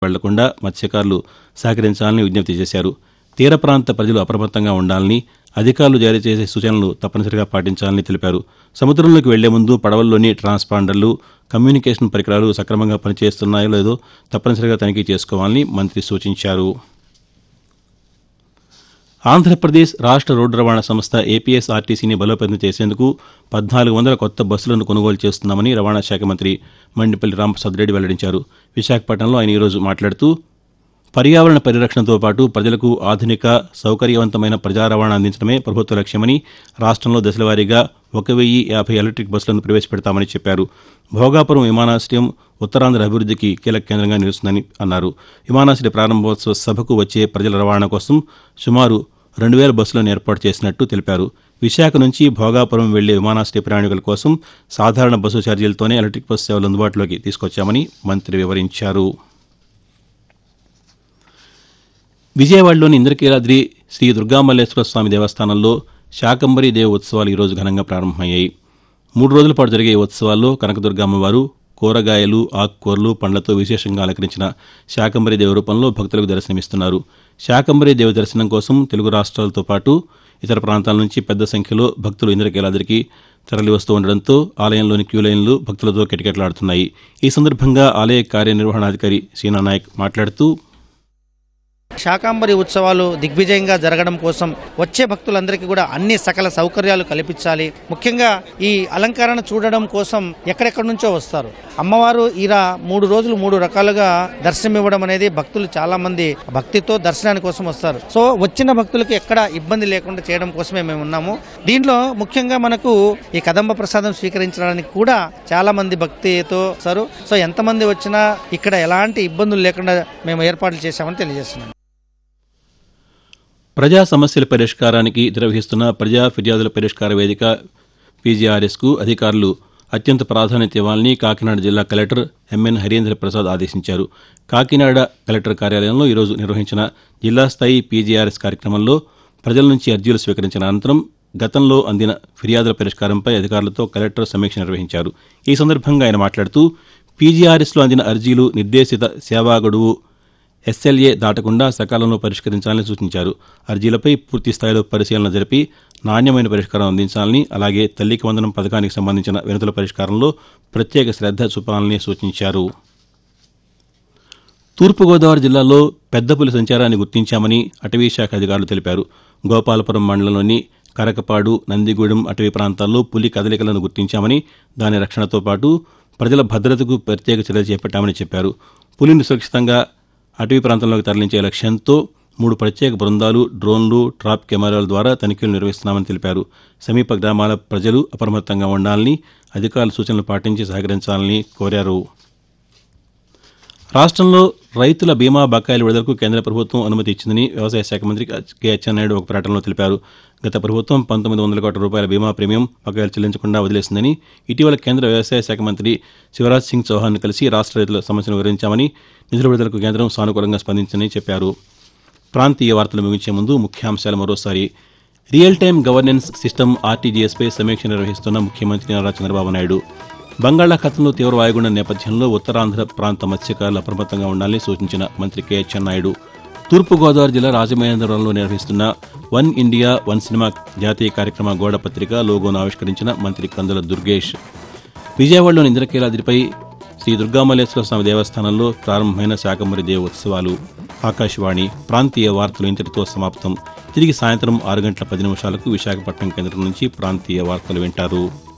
వెళ్లకుండా మత్స్యకారులు సహకరించాలని విజ్ఞప్తి చేశారు తీర ప్రాంత ప్రజలు అప్రమత్తంగా ఉండాలని అధికారులు జారీ చేసే సూచనలు తప్పనిసరిగా పాటించాలని తెలిపారు సముద్రంలోకి వెళ్లే ముందు పడవల్లోని ట్రాన్స్పాండర్లు కమ్యూనికేషన్ పరికరాలు సక్రమంగా పనిచేస్తున్నాయో లేదో తప్పనిసరిగా తనిఖీ చేసుకోవాలని మంత్రి సూచించారు ఆంధ్రప్రదేశ్ రాష్ట్ర రోడ్డు రవాణా సంస్థ ఏపీఎస్ ఆర్టీసీని బలోపేతం చేసేందుకు పద్నాలుగు వందల కొత్త బస్సులను కొనుగోలు చేస్తున్నామని రవాణా శాఖ మంత్రి మండిపల్లి రామప్రసాద్ రెడ్డి వెల్లడించారు విశాఖపట్నంలో ఆయన ఈరోజు మాట్లాడుతూ పర్యావరణ పరిరక్షణతో పాటు ప్రజలకు ఆధునిక సౌకర్యవంతమైన ప్రజా రవాణా అందించడమే ప్రభుత్వ లక్ష్యమని రాష్ట్రంలో దశలవారీగా ఒక వెయ్యి యాభై ఎలక్ట్రిక్ బస్సులను ప్రవేశపెడతామని చెప్పారు భోగాపురం విమానాశ్రయం ఉత్తరాంధ్ర అభివృద్ధికి కీలక కేంద్రంగా నిలుస్తుందని అన్నారు విమానాశ్రయ ప్రారంభోత్సవ సభకు వచ్చే ప్రజల రవాణా కోసం సుమారు రెండు వేల బస్సులను ఏర్పాటు చేసినట్టు తెలిపారు విశాఖ నుంచి భోగాపురం వెళ్లే విమానాశ్రయ ప్రయాణికుల కోసం సాధారణ బస్సు ఛార్జీలతోనే ఎలక్ట్రిక్ బస్సు సేవలు అందుబాటులోకి తీసుకొచ్చామని మంత్రి వివరించారు విజయవాడలోని ఇంద్రకీలాద్రి శ్రీ దుర్గామల్లేశ్వర స్వామి దేవస్థానంలో శాకంబరి దేవ ఉత్సవాలు ఈరోజు ఘనంగా ప్రారంభమయ్యాయి మూడు రోజుల పాటు జరిగే ఈ ఉత్సవాల్లో కనకదుర్గ అమ్మవారు కూరగాయలు ఆకుకూరలు పండ్లతో విశేషంగా అలంకరించిన శాకంబరి దేవ రూపంలో భక్తులకు దర్శనమిస్తున్నారు శాకంబరి దేవ దర్శనం కోసం తెలుగు రాష్ట్రాలతో పాటు ఇతర ప్రాంతాల నుంచి పెద్ద సంఖ్యలో భక్తులు ఇంద్రకీలాద్రికి తరలివస్తూ ఉండడంతో ఆలయంలోని క్యూ లైన్లు భక్తులతో కిటకిటలాడుతున్నాయి ఈ సందర్భంగా ఆలయ కార్యనిర్వహణాధికారి సీనా నాయక్ మాట్లాడుతూ శాకాంబరి ఉత్సవాలు దిగ్విజయంగా జరగడం కోసం వచ్చే భక్తులందరికీ కూడా అన్ని సకల సౌకర్యాలు కల్పించాలి ముఖ్యంగా ఈ అలంకరణ చూడడం కోసం ఎక్కడెక్కడి నుంచో వస్తారు అమ్మవారు ఇలా మూడు రోజులు మూడు రకాలుగా దర్శనం ఇవ్వడం అనేది భక్తులు చాలా మంది భక్తితో దర్శనాని కోసం వస్తారు సో వచ్చిన భక్తులకు ఎక్కడ ఇబ్బంది లేకుండా చేయడం కోసమే మేము ఉన్నాము దీంట్లో ముఖ్యంగా మనకు ఈ కదంబ ప్రసాదం స్వీకరించడానికి కూడా చాలా మంది భక్తితో వస్తారు సో ఎంతమంది వచ్చినా ఇక్కడ ఎలాంటి ఇబ్బందులు లేకుండా మేము ఏర్పాట్లు చేశామని తెలియజేస్తున్నాం ప్రజా సమస్యల పరిష్కారానికి నిర్వహిస్తున్న ప్రజా ఫిర్యాదుల పరిష్కార వేదిక పీజీఆర్ఎస్కు అధికారులు అత్యంత ప్రాధాన్యత ఇవ్వాలని కాకినాడ జిల్లా కలెక్టర్ ఎంఎన్ హరీంద్ర ప్రసాద్ ఆదేశించారు కాకినాడ కలెక్టర్ కార్యాలయంలో ఈరోజు నిర్వహించిన జిల్లా స్థాయి పీజీఆర్ఎస్ కార్యక్రమంలో ప్రజల నుంచి అర్జీలు స్వీకరించిన అనంతరం గతంలో అందిన ఫిర్యాదుల పరిష్కారంపై అధికారులతో కలెక్టర్ సమీక్ష నిర్వహించారు ఈ సందర్భంగా ఆయన మాట్లాడుతూ పీజీఆర్ఎస్లో అందిన అర్జీలు నిర్దేశిత సేవా గడువు ఎస్ఎల్ఏ దాటకుండా సకాలంలో పరిష్కరించాలని సూచించారు అర్జీలపై పూర్తి స్థాయిలో పరిశీలన జరిపి నాణ్యమైన పరిష్కారం అందించాలని అలాగే తల్లికి వందనం పథకానికి సంబంధించిన వినతుల పరిష్కారంలో ప్రత్యేక శ్రద్ధ చూపాలని సూచించారు తూర్పుగోదావరి జిల్లాలో పెద్ద పులి సంచారాన్ని గుర్తించామని అటవీ శాఖ అధికారులు తెలిపారు గోపాలపురం మండలంలోని కరకపాడు నందిగూడెం అటవీ ప్రాంతాల్లో పులి కదలికలను గుర్తించామని దాని రక్షణతో పాటు ప్రజల భద్రతకు ప్రత్యేక చర్యలు చేపట్టామని చెప్పారు పులిని సురక్షితంగా అటవీ ప్రాంతంలోకి తరలించే లక్ష్యంతో మూడు ప్రత్యేక బృందాలు డ్రోన్లు ట్రాప్ కెమెరాల ద్వారా తనిఖీలు నిర్వహిస్తున్నామని తెలిపారు సమీప గ్రామాల ప్రజలు అప్రమత్తంగా ఉండాలని అధికారులు సూచనలు పాటించి సహకరించాలని కోరారు రాష్ట్రంలో రైతుల బీమా బకాయిల విడుదలకు కేంద్ర ప్రభుత్వం అనుమతి ఇచ్చిందని వ్యవసాయ శాఖ మంత్రి కె అచ్చెన్నాయుడు ఒక ప్రకటనలో తెలిపారు గత ప్రభుత్వం పంతొమ్మిది వందల కోట్ల రూపాయల బీమా ప్రీమియం బకాయిలు చెల్లించకుండా వదిలేసిందని ఇటీవల కేంద్ర వ్యవసాయ శాఖ మంత్రి శివరాజ్ సింగ్ చౌహాన్ కలిసి రాష్ట్ర రైతుల సమస్యను వివరించామని నిధుల విడుదలకు కేంద్రం సానుకూలంగా స్పందించిందని చెప్పారు ప్రాంతీయ వార్తలు ముగించే ముందు ముఖ్యాంశాలు మరోసారి రియల్ టైం గవర్నెన్స్ సిస్టమ్ ఆర్టీజీఎస్పై సమీక్ష నిర్వహిస్తున్న ముఖ్యమంత్రి నారా చంద్రబాబు నాయుడు బంగాళాఖాతంలో తీవ్ర వాయుగుండం నేపథ్యంలో ఉత్తరాంధ్ర ప్రాంత మత్స్యకారులు అప్రమత్తంగా ఉండాలని సూచించిన మంత్రి కె అచ్చెన్నాయుడు తూర్పుగోదావరి జిల్లా రాజమహేంద్రవరంలో నిర్వహిస్తున్న వన్ ఇండియా వన్ సినిమా జాతీయ కార్యక్రమ గోడ పత్రిక లోగోను ఆవిష్కరించిన మంత్రి కందుల దుర్గేష్ విజయవాడలోని ఇంద్రకీలాద్రిపై శ్రీ దుర్గామల్లేశ్వర స్వామి దేవస్థానంలో ప్రారంభమైన శాకంబరి దేవ ఉత్సవాలు ఆకాశవాణి ప్రాంతీయ వార్తలు ఇంతటితో సమాప్తం తిరిగి సాయంత్రం ఆరు గంటల పది నిమిషాలకు విశాఖపట్నం కేంద్రం నుంచి ప్రాంతీయ వార్తలు వింటారు